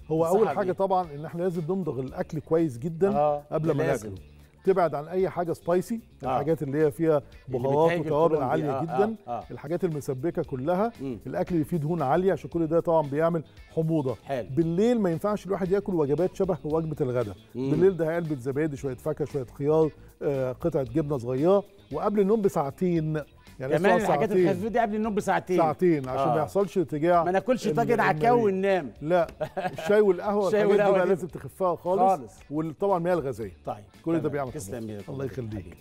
هو تنصحها اول حاجه بإيه؟ طبعا ان احنا لازم نمضغ الاكل كويس جدا آه، قبل ده ما لازم. ناكله تبعد عن اي حاجه سبايسي آه. الحاجات اللي هي فيها اللي بهارات بتهيج وتوابل القولون دي. عاليه آه، جدا آه، آه. الحاجات المسبكه كلها مم. الاكل اللي فيه دهون عاليه عشان كل ده طبعا بيعمل حموضه حلو. بالليل ما ينفعش الواحد ياكل وجبات شبه وجبه الغداء مم. بالليل ده علبه زبادي شويه فاكهه شويه خيار آه، قطعه جبنه صغيره وقبل النوم بساعتين يعني كمان يسمع الحاجات ساعتين. الخفيفه دي قبل النوم بساعتين ساعتين عشان آه. ما يحصلش ارتجاع ما ناكلش ال- طاجن عكاوي المائية. وننام لا الشاي والقهوه الشاي الحاجات دي والقهوة بقى دي- لازم تخفها خالص, خالص. وطبعا المياه الغازيه طيب كل ده تمام. بيعمل تسلم حموضة. يا الله دكتور يخليك حبيبي.